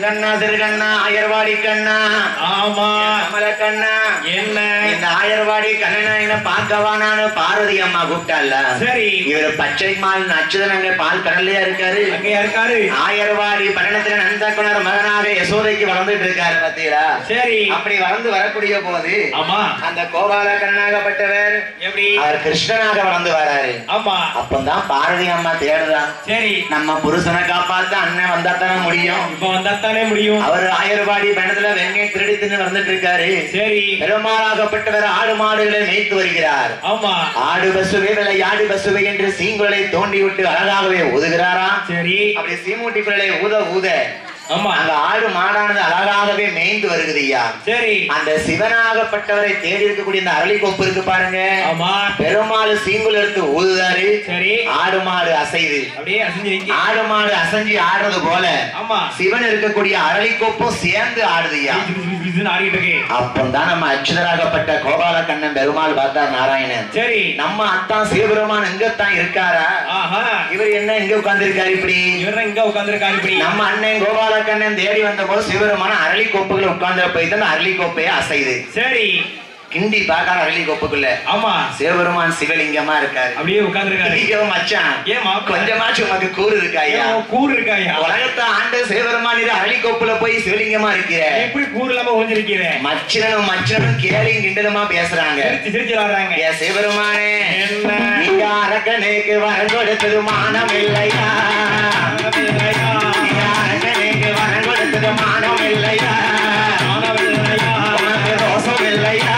கண்ணா சிறுகண்ணா ஆயர்வாடி கண்ணா ஆமா கமல கண்ணா என்ன இந்த ஆயர்வாடி கண்ணனா என்ன பார்க்கவா நானு பார்வதி அம்மா கூப்பிட்டால சரி இவரு பச்சை மால் அச்சுதனங்க பால் கடல்லையா இருக்காரு அங்கேயா இருக்காரு ஆயர்வாடி பட்டணத்துல நந்தகுணர் மகனாக யசோதைக்கு வளர்ந்துட்டு இருக்காரு பாத்தீங்களா சரி அப்படி வளர்ந்து வரக்கூடிய போது ஆமா அந்த கோபால கண்ணாகப்பட்டவர் எப்படி அவர் கிருஷ்ணனாக வளர்ந்து வராரு ஆமா அப்பந்தான் பார்வதி அம்மா தேடுதான் சரி நம்ம புருஷனை காப்பாத்த அண்ணன் வந்தா தானே முடியும் இப்ப வந்தா தானே முடியும் அவர் ஆயர்வாடி பணத்துல வெங்கை திருடி தின்னு வந்துட்டு இருக்காரு சரி பெருமாளாகப்பட்டவர் ஆடு மாடுகளை மேய்த்து வருகிறார் ஆமா ஆடு பசுவே விளையாடு பசுவே என்று சீங்குழலை தோண்டி விட்டு அழகாகவே ஊதுகிறாரா சரி அப்படி சீமூட்டி குழலை ஊத ஊத ஆமா அங்க ஆடு மாடானது அழகாகவே மேய்ந்து வருகுது ஐயா சரி அந்த சிவனாகப்பட்டவரை தேடி இருக்கக்கூடிய இந்த அரளி கொப்பு இருக்கு பாருங்க ஆமா பெருமாள் சீங்குள் எடுத்து ஊதுதாரு சரி ஆடு மாடு அசைது அப்படியே அசைஞ்சு நிக்க ஆடு மாடு அசைஞ்சு ஆடுறது போல ஆமா சிவன் இருக்கக்கூடிய அரளி கொப்பும் சேர்ந்து ஆடுதுயா விசு, விசு, விசுன்னு ஆடிட்டு இருக்கு அப்பந்தான் நம்ம அச்சுதராகப்பட்ட கோபால கண்ணன் பெருமாள் பார்த்தார் நாராயணன் சரி நம்ம அத்தான் சிவபெருமான் இங்கத்தான் இருக்காரா ஆஹா இவர் என்ன இங்க உட்கார்ந்திருக்காரு இப்படி இவர இங்க உட்கார்ந்திருக்காரு இப்படி நம்ம அண்ணன் கோபால கண்ணன் தேடி வந்த போது சிவபெருமான அரளி கோப்புகளை உட்கார்ந்து போய் தான் அரளி கோப்பையை அசைது சரி கிண்டி பார்க்காத அரளி கோப்புக்குள்ள ஆமா சிவபெருமான் சிவலிங்கமா இருக்காரு அப்படியே உட்கார்ந்திருக்காரு ஐயோ மச்சான் ஏமா கொஞ்சமாச்சும் உனக்கு கூறு இருக்காயா கூறு இருக்காயா உலகத்தை ஆண்ட சிவபெருமான் இது அரளி கோப்புல போய் சிவலிங்கமா இருக்கிற எப்படி கூறு இல்லாம ஒழிஞ்சிருக்கிற மச்சினனும் மச்சினனும் கேலியும் கிண்டலுமா பேசுறாங்க சிரிச்சு சிரிச்சு வர்றாங்க ஏ சிவபெருமானே என்ன நீங்க அரக்கனுக்கு வரம் கொடுத்தது மானம் இல்லையா நீங்க அரக்கனுக்கு வரம் கொடுத்தது மானம் இல்லையா உனக்கு ரோசம் இல்லையா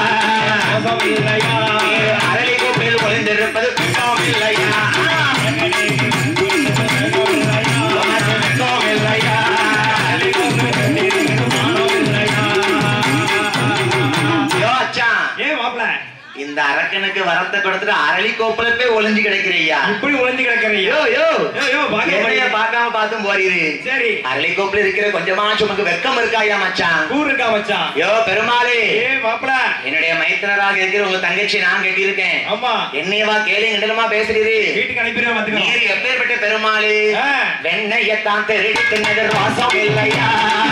அரளி கோப்பில் ஒளிந்திருப்பது குற்றம் இல்லையா உனக்கு வெட்கம் இல்லையா ஐயோ அச்சான், ஏ மாப்பிள இந்த அரக்கனுக்கு வரத்தை கொடுத்துட்டு அரளி கோப்புல போய் ஒளிஞ்சு கிடைக்கிறியா இப்படி ஒளிஞ்சு கிடக்குறியோ யோ யோ யோ, யோ, பாக்க என்னைய போறீங்க. பார்க்காம பார்த்தும் போறீரு சரி அரளி கோப்புல இருக்கிற கொஞ்சமாச்சும் உனக்கு வெக்கம் இருக்காயா மச்சான் கூறு இருக்கா மச்சான் யோ பெருமாளே ஏ மாப்பிள என்னுடைய மைத்தனராக இருக்கிற உங்க தங்கச்சி நான் கட்டியிருக்கேன் ஆமா என்னையவா கேளு கிண்டலுமா பேசுறீரு வீட்டுக்கு அனுப்பிடுவேன் பாத்துக்கோ நீர் எப்பேற்பட்ட பெருமாளு ஆ. வெண்ணையத்தான் திருடி தின்னது வாசம் இல்லையா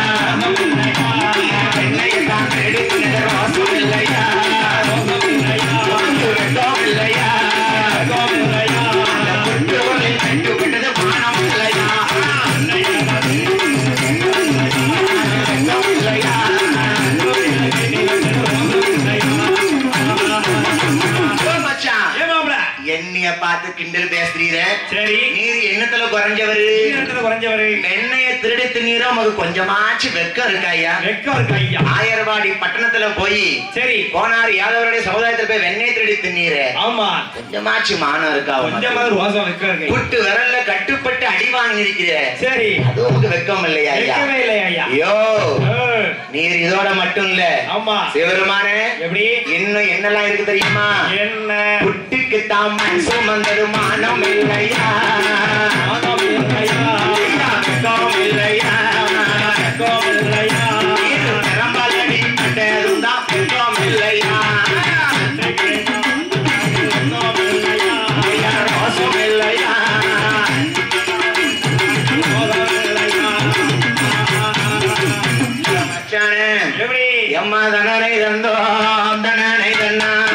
வெண்ணையத்தான் திருடி தின்னது வாசம் இல்லையா உனக்கு வெட்கம் இல்லையா அந்த புற்றுகளில் கட்டுப்பட்டது மானம் இல்லையா வெட்கம் இல்லையா ஓ மச்சான் ஏ மாப்பிள என்னைய பார்த்து கிண்டல் பேசுறீர சரி நீர் எண்ணத்துல குறைஞ்சவரு இடத்துல குறைஞ்சவரு வெண்ணைய திருடி தின்னீரோ உமக்கு கொஞ்சமாச்சு வெக்கம் இருக்காயா வெக்கம் இருக்கு ஐயா ஆயர்வாடி பட்டணத்துல போய் சரி போனார் யாதவருடைய சமுதாயத்துல போய் வெண்ணெய் திருடி தின்னீர ஆமா கொஞ்சமாச்சு மானம் இருக்கா உமக்கு? கொஞ்சமாவது ரோசம் வெக்கம் இருக்கு புட்டு விரல்ல கட்டுப்பட்டு அடி வாங்கி இருக்கிற சரி அது உமக்கு வெக்கம் இல்லையா ஐயா வெக்கமே இல்லையா ஐயா ஐயோ ஆ, நீர் இதோட மட்டும் இல்ல ஆமா சிவபெருமானே எப்படி இன்னும் என்னெல்லாம் இருக்கு தெரியுமா என்ன புட்டுக்கு தாம் மண் சுமந்தது மானம் இல்லையா மானம் இல்லையா ஐயா, வெக்கம் இல்லையா வெக்கம் இல்லையா நீர் நிரம்பலடி பட்டதும் தான் வெக்கம் இல்லையா வெக்கம் இல்லையா ஐயா, ரோசம் இல்லையா மோதம் இல்லையா மச்சானே எப்படி எம்மா தனனை தந்தோம் தனனை தன்னா